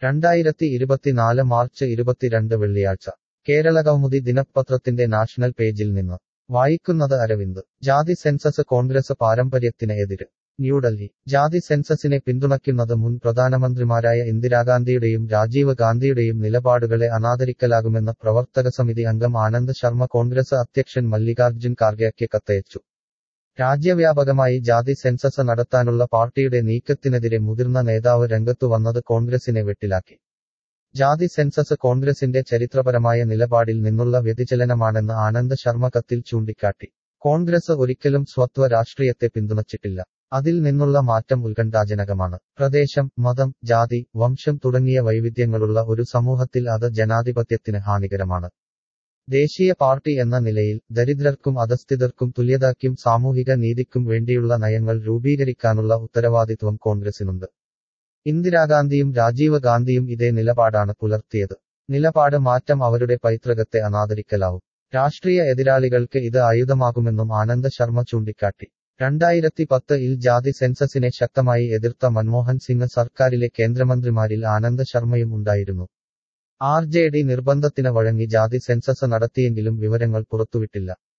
രണ്ടായിരത്തി ഇരുപത്തിനാല് മാർച്ച് ഇരുപത്തിരണ്ട് വെള്ളിയാഴ്ച കേരള കൗമുദി ദിനപത്രത്തിന്റെ നാഷണൽ പേജിൽ നിന്ന് വായിക്കുന്നത് അരവിന്ദ് ജാതി സെൻസസ് കോൺഗ്രസ് പാരമ്പര്യത്തിന് എതിര് ന്യൂഡൽഹി ജാതി സെൻസസിനെ പിന്തുണയ്ക്കുന്നത് മുൻ പ്രധാനമന്ത്രിമാരായ ഇന്ദിരാഗാന്ധിയുടെയും രാജീവ് ഗാന്ധിയുടെയും നിലപാടുകളെ അനാദരിക്കലാകുമെന്ന് പ്രവർത്തക സമിതി അംഗം ആനന്ദ് ശർമ്മ കോൺഗ്രസ് അധ്യക്ഷൻ മല്ലികാർജ്ജുൻ ഖാർഗെയ്ക്ക് കത്തയച്ചു രാജ്യവ്യാപകമായി ജാതി സെൻസസ് നടത്താനുള്ള പാർട്ടിയുടെ നീക്കത്തിനെതിരെ മുതിർന്ന നേതാവ് രംഗത്തു വന്നത് കോൺഗ്രസിനെ വെട്ടിലാക്കി ജാതി സെൻസസ് കോൺഗ്രസിന്റെ ചരിത്രപരമായ നിലപാടിൽ നിന്നുള്ള വ്യതിചലനമാണെന്ന് ആനന്ദ് ശർമ്മ കത്തിൽ ചൂണ്ടിക്കാട്ടി കോൺഗ്രസ് ഒരിക്കലും സ്വത്വ രാഷ്ട്രീയത്തെ പിന്തുണച്ചിട്ടില്ല അതിൽ നിന്നുള്ള മാറ്റം ഉത്കണ്ഠാജനകമാണ് പ്രദേശം മതം ജാതി വംശം തുടങ്ങിയ വൈവിധ്യങ്ങളുള്ള ഒരു സമൂഹത്തിൽ അത് ജനാധിപത്യത്തിന് ഹാനികരമാണ് ദേശീയ പാർട്ടി എന്ന നിലയിൽ ദരിദ്രർക്കും അധസ്ഥിതർക്കും തുല്യതയ്ക്കും സാമൂഹിക നീതിക്കും വേണ്ടിയുള്ള നയങ്ങൾ രൂപീകരിക്കാനുള്ള ഉത്തരവാദിത്വം കോൺഗ്രസിനുണ്ട് ഇന്ദിരാഗാന്ധിയും രാജീവ് ഗാന്ധിയും ഇതേ നിലപാടാണ് പുലർത്തിയത് നിലപാട് മാറ്റം അവരുടെ പൈതൃകത്തെ അനാദരിക്കലാവും രാഷ്ട്രീയ എതിരാളികൾക്ക് ഇത് ആയുധമാകുമെന്നും ആനന്ദ് ശർമ്മ ചൂണ്ടിക്കാട്ടി രണ്ടായിരത്തി പത്തിൽ ജാതി സെൻസസിനെ ശക്തമായി എതിർത്ത മൻമോഹൻ സിംഗ് സർക്കാരിലെ കേന്ദ്രമന്ത്രിമാരിൽ ആനന്ദ് ശർമ്മയും ഉണ്ടായിരുന്നു ആർ ജെ ഡി നിർബന്ധത്തിന് വഴങ്ങി ജാതി സെൻസസ് നടത്തിയെങ്കിലും വിവരങ്ങൾ പുറത്തുവിട്ടില്ല